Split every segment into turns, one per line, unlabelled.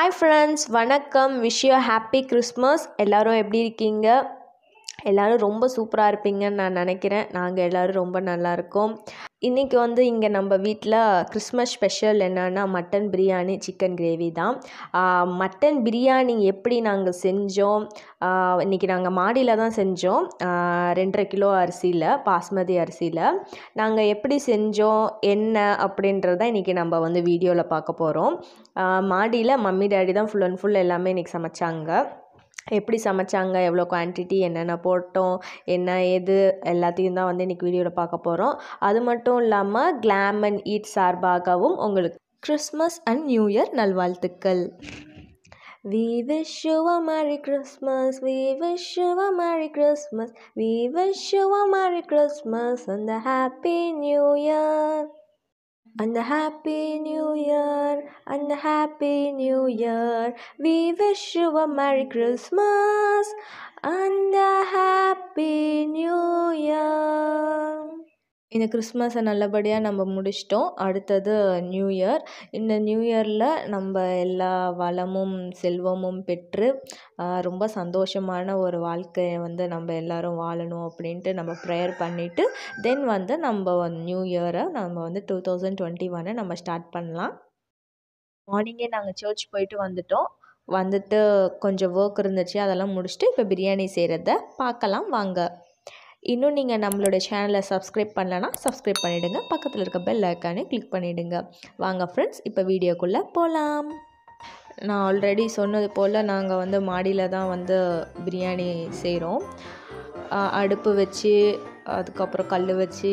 Hi friends வணக்கம் wish you happy Christmas எல்லோரும் எப்படி இருக்கீங்க எல்லோரும் ரொம்ப சூப்பராக இருப்பீங்கன்னு நான் நினைக்கிறேன் நாங்கள் எல்லோரும் ரொம்ப நல்லா இருக்கோம் இன்றைக்கி வந்து இங்கே நம்ம வீட்டில் கிறிஸ்மஸ் ஸ்பெஷல் என்னென்னா மட்டன் பிரியாணி சிக்கன் கிரேவி தான் ஆஹ் மட்டன் பிரியாணி எப்படி நாங்கள் செஞ்சோம் ஆஹ் இன்னைக்கு நாங்கள் மாடியில் தான் செஞ்சோம் ஆஹ் ரெண்டரை கிலோ அரிசியில் பாஸ்மதி அரிசியில் நாங்கள் எப்படி செஞ்சோம் என்ன அப்படின்றத இன்றைக்கி நம்ம வந்து வீடியோவில் பார்க்க போகிறோம் மாடியில் மம்மி டேடி தான் ஃபுல் அண்ட் ஃபுல் எல்லாமே இன்றைக்கி சமைச்சாங்க எப்படி சமைச்சாங்க எவ்வளோ குவான்டிட்டி என்னென்ன போட்டோம் என்ன ஏது எல்லாத்தையும் தான் வந்து இன்றைக்கி வீடியோவில் பார்க்க போகிறோம் அது மட்டும் இல்லாமல் கிளாம் அண்ட் ஈட் சார்பாகவும் உங்களுக்கு கிறிஸ்மஸ் அண்ட் நியூ இயர் நல்வாழ்த்துக்கள் We wish you a Merry Christmas. We wish you a Merry Christmas. We wish you a Merry Christmas and a Happy New Year. And a Happy New Year. And a Happy New Year. We wish you a Merry Christmas and a Happy New Year. இந்த கிறிஸ்மஸை நல்லபடியாக நம்ம முடிச்சிட்டோம் அடுத்தது new year இந்த new இயரில் நம்ம எல்லா வளமும் செல்வமும் பெற்று ஆஹ், ரொம்ப சந்தோஷமான ஒரு வாழ்க்கையை வந்து நம்ம எல்லாரும் வாழணும் அப்படின்ட்டு நம்ம ப்ரேயர் பண்ணிவிட்டு தென் வந்து நம்ம நியூ இயரை நம்ம வந்து டூ தௌசண்ட் டுவெண்ட்டி ஒன்னை நம்ம ஸ்டார்ட் பண்ணலாம் மார்னிங்கே நாங்கள் சர்ச் போயிட்டு வந்துட்டோம் வந்துட்டு கொஞ்சம் ஒர்க் இருந்துச்சு அதெல்லாம் முடிச்சுட்டு இப்போ பிரியாணி செய்கிறத பார்க்கலாம் வாங்க இன்னும் நீங்கள் நம்மளோட சேனலை சப்ஸ்கிரைப் பண்ணலன்னா சப்ஸ்கிரைப் பண்ணிவிடுங்க பக்கத்தில் இருக்க பெல் ஐக்கானே கிளிக் பண்ணிவிடுங்க வாங்க ஃப்ரெண்ட்ஸ் இப்போ வீடியோக்குள்ளே போகலாம் நான் ஆல்ரெடி சொன்னது போல் நாங்கள் வந்து மாடியில் தான் வந்து பிரியாணி செய்கிறோம் அடுப்பு வச்சு அதுக்கப்புறம் கல் வச்சு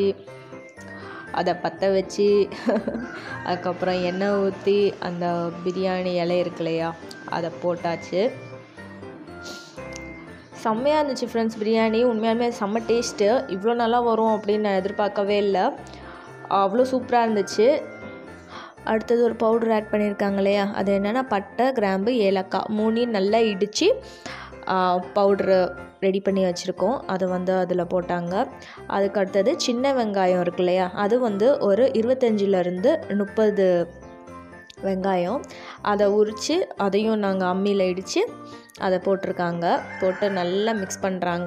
அதை பற்ற வச்சு அதுக்கப்புறம் எண்ணெய் ஊற்றி அந்த பிரியாணி இலை இருக்கு இல்லையா அதை போட்டாச்சு செம்மையாக இருந்துச்சு ஃப்ரெண்ட்ஸ் பிரியாணி உண்மையாலுமே செம்ம டேஸ்ட்டு இவ்வளோ நல்லா வரும் அப்படின்னு நான் எதிர்பார்க்கவே இல்லை அவ்வளோ சூப்பராக இருந்துச்சு அடுத்தது ஒரு பவுடர் ஆட் பண்ணியிருக்காங்க இல்லையா அது என்னென்னா பட்டை கிராம்பு ஏலக்காய் மூணையும் நல்லா இடித்து பவுட்ரு ரெடி பண்ணி வச்சுருக்கோம் அதை வந்து அதில் போட்டாங்க அதுக்கு அடுத்தது சின்ன வெங்காயம் இருக்கு இல்லையா அது வந்து ஒரு இருபத்தஞ்சிலேருந்து முப்பது வெங்காயம் அதை உரித்து அதையும் நாங்கள் அம்மியில் இடித்து அதை போட்டிருக்காங்க போட்டு நல்லா மிக்ஸ் பண்ணுறாங்க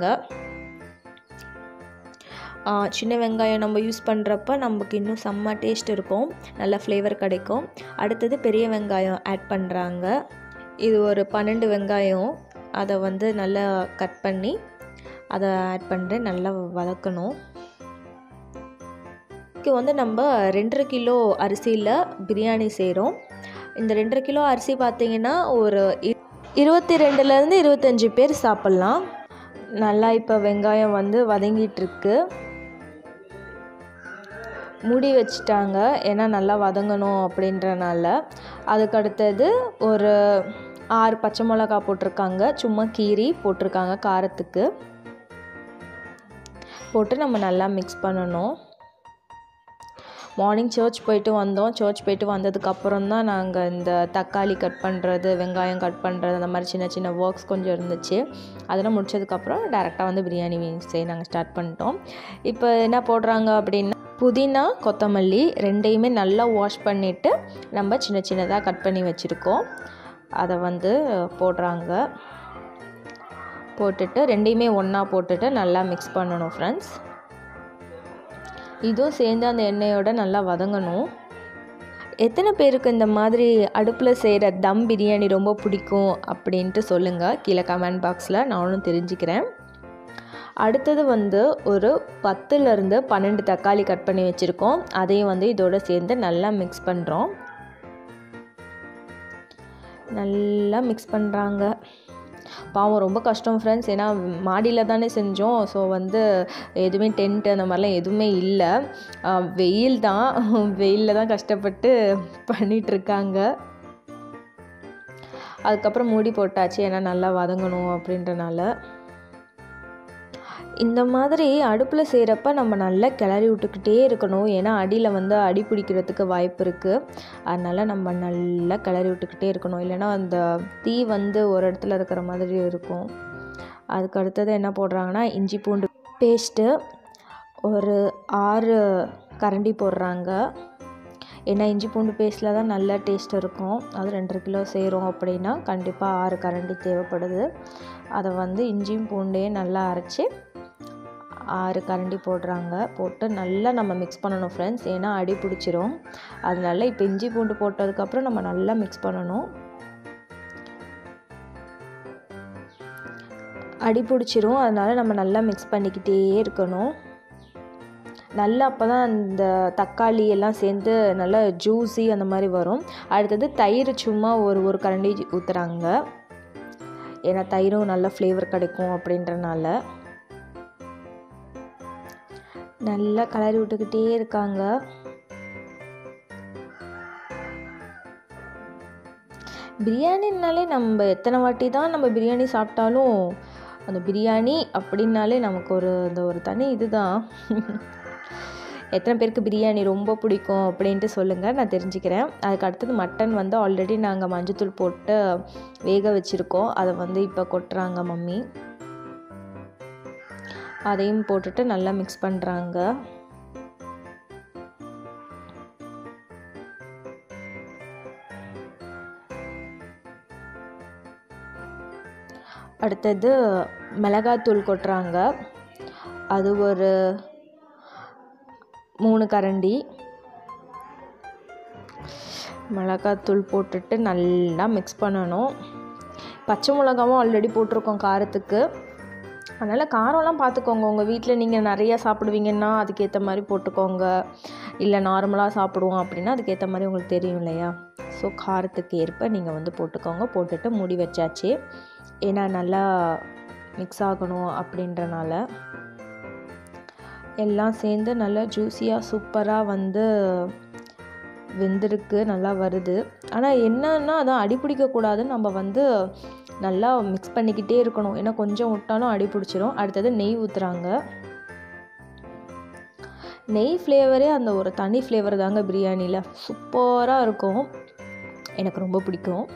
சின்ன வெங்காயம் நம்ம யூஸ் பண்ணுறப்ப நமக்கு இன்னும் செம்ம டேஸ்ட் இருக்கும் நல்ல ஃப்ளேவர் கிடைக்கும் அடுத்தது பெரிய வெங்காயம் ஆட் பண்ணுறாங்க இது ஒரு பன்னெண்டு வெங்காயம் அதை வந்து நல்லா கட் பண்ணி அதை ஆட் பண்ணுறேன் நல்லா வதக்கணும் இதுக்கு வந்து நம்ம ரெண்டரை கிலோ அரிசியில் பிரியாணி செய்கிறோம் இந்த ரெண்டரை கிலோ அரிசி பார்த்திங்கன்னா ஒரு இ- இருபத்தி ரெண்டுலேருந்து இருபத்தஞ்சி பேர் சாப்பிட்லாம் நல்லா இப்போ வெங்காயம் வந்து வதங்கிட்டுருக்கு மூடி வச்சிட்டாங்க ஏன்னா நல்லா வதங்கணும் அப்படின்றனால அதுக்கு அடுத்தது ஒரு ஆறு பச்சை மிளகா போட்டிருக்காங்க சும்மா கீரி போட்டிருக்காங்க காரத்துக்கு போட்டு நம்ம நல்லா மிக்ஸ் பண்ணணும் மார்னிங் சர்ச் போயிட்டு வந்தோம் சர்ச் போயிட்டு வந்ததுக்கப்புறம் தான் நாங்கள் இந்த தக்காளி கட் பண்ணுறது வெங்காயம் கட் பண்ணுறது அந்த மாதிரி சின்ன சின்ன ஒர்க்ஸ் கொஞ்சம் இருந்துச்சு அதெல்லாம் முடிச்சதுக்கப்புறம் டேரெக்டாக வந்து பிரியாணி செய்ய நாங்கள் ஸ்டார்ட் பண்ணிட்டோம் இப்போ என்ன போடுறாங்க அப்படின்னா புதினா கொத்தமல்லி ரெண்டையுமே நல்லா வாஷ் பண்ணிவிட்டு நம்ம சின்ன சின்னதாக கட் பண்ணி வச்சுருக்கோம் அதை வந்து போடுறாங்க போட்டுட்டு ரெண்டையுமே ஒன்றா போட்டுட்டு நல்லா மிக்ஸ் பண்ணணும் ஃப்ரெண்ட்ஸ் இதுவும் சேர்ந்து அந்த எண்ணெயோட நல்லா வதங்கணும் எத்தனை பேருக்கு இந்த மாதிரி அடுப்பில் செய்கிற தம் பிரியாணி ரொம்ப பிடிக்கும் அப்படின்ட்டு சொல்லுங்கள் கீழே கமெண்ட் பாக்ஸில் நானும் தெரிஞ்சுக்கிறேன் அடுத்தது வந்து ஒரு பத்துலேருந்து பன்னெண்டு தக்காளி கட் பண்ணி வச்சுருக்கோம் அதையும் வந்து இதோட சேர்ந்து நல்லா மிக்ஸ் பண்ணுறோம் நல்லா மிக்ஸ் பண்ணுறாங்க பாவம் ரொம்ப கஷ்டம் ஃப்ரெண்ட்ஸ் ஏன்னா மாடியில் தானே செஞ்சோம் ஸோ வந்து எதுவுமே டென்ட் அந்த மாதிரிலாம் எதுவுமே இல்லை ஆஹ் வெயில் தான் வெயிலில் தான் கஷ்டப்பட்டு பண்ணிகிட்ருக்காங்க அதுக்கப்புறம் மூடி போட்டாச்சு ஏன்னா நல்லா வதங்கணும் அப்படின்றனால இந்த மாதிரி அடுப்பில் செய்கிறப்ப நம்ம நல்லா கிளறி விட்டுக்கிட்டே இருக்கணும் ஏன்னா அடியில் வந்து அடி பிடிக்கிறதுக்கு வாய்ப்பு இருக்குது அதனால் நம்ம நல்லா கிளறி விட்டுக்கிட்டே இருக்கணும் இல்லைன்னா அந்த தீ வந்து ஒரு இடத்துல இருக்கிற மாதிரி இருக்கும் அதுக்கு அடுத்தது என்ன போடுறாங்கன்னா இஞ்சி பூண்டு பேஸ்ட்டு ஒரு ஆறு கரண்டி போடுறாங்க ஏன்னா இஞ்சி பூண்டு பேஸ்ட்டில் தான் நல்ல டேஸ்ட் இருக்கும் அது ரெண்டரை கிலோ செய்கிறோம் அப்படின்னா கண்டிப்பாக ஆறு கரண்டி தேவைப்படுது அதை வந்து இஞ்சியும் பூண்டையும் நல்லா அரைச்சி ஆறு கரண்டி போடுறாங்க போட்டு நல்லா நம்ம மிக்ஸ் பண்ணணும் ஃப்ரெண்ட்ஸ் ஏன்னா அடி பிடிச்சிரும் அதனால இப்போ இஞ்சி பூண்டு போட்டதுக்கப்புறம் நம்ம நல்லா மிக்ஸ் பண்ணணும் அடி பிடிச்சிரும் அதனால் நம்ம நல்லா மிக்ஸ் பண்ணிக்கிட்டே இருக்கணும் நல்லா அப்போ தான் அந்த தக்காளி எல்லாம் சேர்ந்து நல்லா ஜூஸி அந்த மாதிரி வரும் அடுத்தது தயிர் சும்மா ஒரு ஒரு கரண்டி ஊற்றுறாங்க ஏன்னா தயிரும் நல்ல ஃப்ளேவர் கிடைக்கும் அப்படின்றனால நல்லா கலரி விட்டுக்கிட்டே இருக்காங்க பிரியாணினாலே நம்ம எத்தனை வாட்டி தான் நம்ம பிரியாணி சாப்பிட்டாலும் அந்த பிரியாணி அப்படின்னாலே நமக்கு ஒரு அந்த ஒரு தனி இதுதான் எத்தனை பேருக்கு பிரியாணி ரொம்ப பிடிக்கும் அப்படின்ட்டு சொல்லுங்கள் நான் தெரிஞ்சுக்கிறேன் அதுக்கு அடுத்தது மட்டன் வந்து ஆல்ரெடி நாங்கள் மஞ்சத்தூள் போட்டு வேக வச்சுருக்கோம் அதை வந்து இப்போ கொட்டுறாங்க மம்மி அதையும் போட்டுட்டு நல்லா மிக்ஸ் பண்ணுறாங்க அடுத்தது மிளகாத்தூள் கொட்டுறாங்க அது ஒரு மூணு கரண்டி மிளகாத்தூள் போட்டுட்டு நல்லா மிக்ஸ் பண்ணணும் பச்சை மிளகாவும் ஆல்ரெடி போட்டிருக்கோம் காரத்துக்கு அதனால் காரம்லாம் பார்த்துக்கோங்க உங்கள் வீட்டில் நீங்கள் நிறையா சாப்பிடுவீங்கன்னா அதுக்கேற்ற மாதிரி போட்டுக்கோங்க இல்லை நார்மலாக சாப்பிடுவோம் அப்படின்னா அதுக்கேற்ற மாதிரி உங்களுக்கு தெரியும் இல்லையா ஸோ காரத்துக்கு ஏற்ப நீங்கள் வந்து போட்டுக்கோங்க போட்டுட்டு மூடி வச்சாச்சு ஏன்னா நல்லா மிக்ஸ் ஆகணும் அப்படின்றனால எல்லாம் சேர்ந்து நல்லா ஜூஸியாக சூப்பராக வந்து வெந்திருக்கு நல்லா வருது ஆனால் என்னன்னா அதான் அடி பிடிக்கக்கூடாதுன்னு நம்ம வந்து நல்லா மிக்ஸ் பண்ணிக்கிட்டே இருக்கணும் ஏன்னா கொஞ்சம் விட்டாலும் அடி பிடிச்சிரும் அடுத்தது நெய் ஊற்றுறாங்க நெய் ஃப்ளேவரே அந்த ஒரு தனி ஃப்ளேவர் தாங்க பிரியாணியில் சூப்பராக இருக்கும் எனக்கு ரொம்ப பிடிக்கும்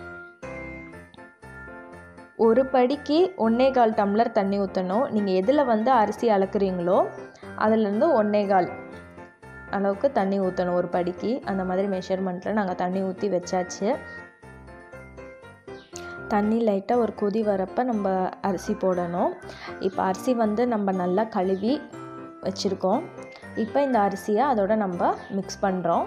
ஒரு படிக்கு ஒன்றே கால் டம்ளர் தண்ணி ஊற்றணும் நீங்கள் எதில் வந்து அரிசி அளக்குறீங்களோ அதுலேருந்து ஒன்றே கால் அளவுக்கு தண்ணி ஊற்றணும் ஒரு படிக்கு அந்த மாதிரி மெஷர்மெண்ட்டில் நாங்கள் தண்ணி ஊற்றி வச்சாச்சு தண்ணி லைட்டாக ஒரு கொதி வரப்போ நம்ம அரிசி போடணும் இப்போ அரிசி வந்து நம்ம நல்லா கழுவி வச்சுருக்கோம் இப்போ இந்த அரிசியை அதோட நம்ம மிக்ஸ் பண்ணுறோம்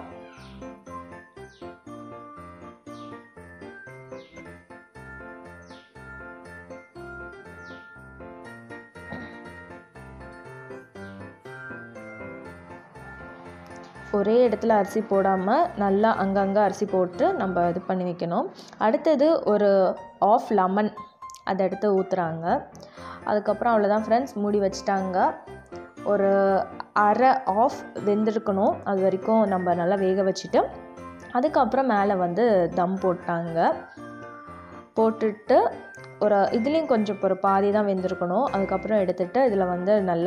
ஒரே இடத்துல அரிசி போடாமல் நல்லா அங்கங்கே அரிசி போட்டு நம்ம இது பண்ணி வைக்கணும் அடுத்தது ஒரு ஆஃப் லெமன் அதை எடுத்து ஊற்றுறாங்க அதுக்கப்புறம் அவ்வளோதான் ஃப்ரெண்ட்ஸ் மூடி வச்சுட்டாங்க ஒரு அரை ஆஃப் வெந்திருக்கணும் அது வரைக்கும் நம்ம நல்லா வேக வச்சுட்டு அதுக்கப்புறம் மேலே வந்து தம் போட்டாங்க போட்டுட்டு ஒரு இதுலேயும் கொஞ்சம் ஒரு பாதி தான் வெந்திருக்கணும் அதுக்கப்புறம் எடுத்துகிட்டு இதில் வந்து நல்லா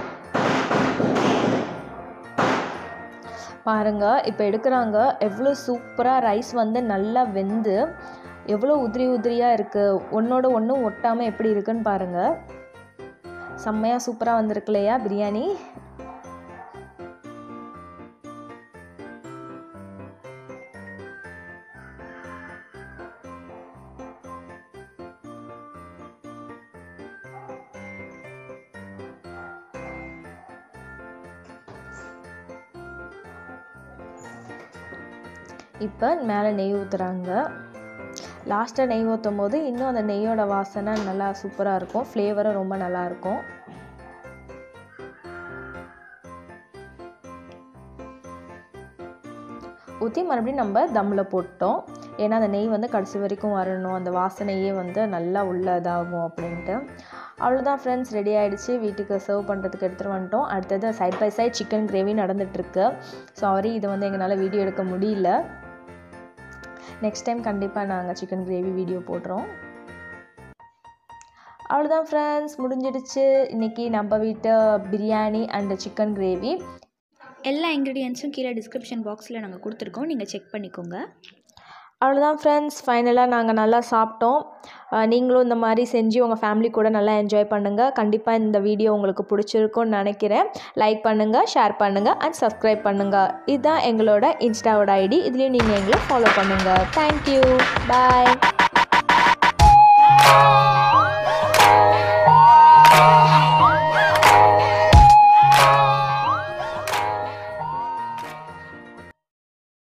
பாருங்க இப்போ எடுக்கிறாங்க எவ்வளோ சூப்பராக ரைஸ் வந்து நல்லா வெந்து எவ்வளோ உதிரி உதிரியாக இருக்குது ஒன்றோட ஒன்றும் ஒட்டாமல் எப்படி இருக்குன்னு பாருங்கள் செம்மையாக சூப்பராக வந்திருக்கு இல்லையா பிரியாணி இப்போ மேலே நெய் ஊற்றுறாங்க லாஸ்ட்டாக நெய் ஊற்றும் போது இன்னும் அந்த நெய்யோட வாசனை நல்லா சூப்பராக இருக்கும் ஃப்ளேவரும் ரொம்ப நல்லாயிருக்கும் ஊற்றி மறுபடியும் நம்ம தம்மில் போட்டோம் ஏன்னா அந்த நெய் வந்து கடைசி வரைக்கும் வரணும் அந்த வாசனையே வந்து நல்லா உள்ள இதாகும் அப்படின்ட்டு அவ்வளோதான் ஃப்ரெண்ட்ஸ் ரெடி ஆகிடுச்சு வீட்டுக்கு சர்வ் பண்ணுறதுக்கு எடுத்துகிட்டு வந்துட்டோம் அடுத்தது side by side chicken gravy நடந்துகிட்ருக்கு சாரி இது வந்து எங்களால் வீடியோ எடுக்க முடியல நெக்ஸ்ட் டைம் கண்டிப்பாக நாங்கள் சிக்கன் கிரேவி வீடியோ போடுறோம் அவ்வளோதான் ஃப்ரெண்ட்ஸ் முடிஞ்சிடுச்சு இன்றைக்கி நம்ம வீட்டு பிரியாணி அண்ட் சிக்கன் கிரேவி
எல்லா இன்க்ரீடியன்ஸும் கீழே டிஸ்கிரிப்ஷன் பாக்ஸில் நாங்கள் கொடுத்துருக்கோம் நீங்கள் செக் பண்ணிக்கோங்க
அவ்வளோதான் ஃப்ரெண்ட்ஸ் ஃபைனலாக நாங்கள் நல்லா சாப்பிட்டோம் அஹ் நீங்களும் இந்த மாதிரி செஞ்சு உங்கள் ஃபேமிலி கூட நல்லா என்ஜாய் பண்ணுங்கள் கண்டிப்பாக இந்த வீடியோ உங்களுக்கு பிடிச்சிருக்கும்னு நினைக்கிறேன் லைக் பண்ணுங்கள் ஷேர் பண்ணுங்கள் அண்ட் சப்ஸ்கிரைப் பண்ணுங்கள் இதுதான் எங்களோட இன்ஸ்டாவோட ஐடி இதுலேயும் நீங்கள் எங்களை ஃபாலோ பண்ணுங்கள் தேங்க்யூ பாய்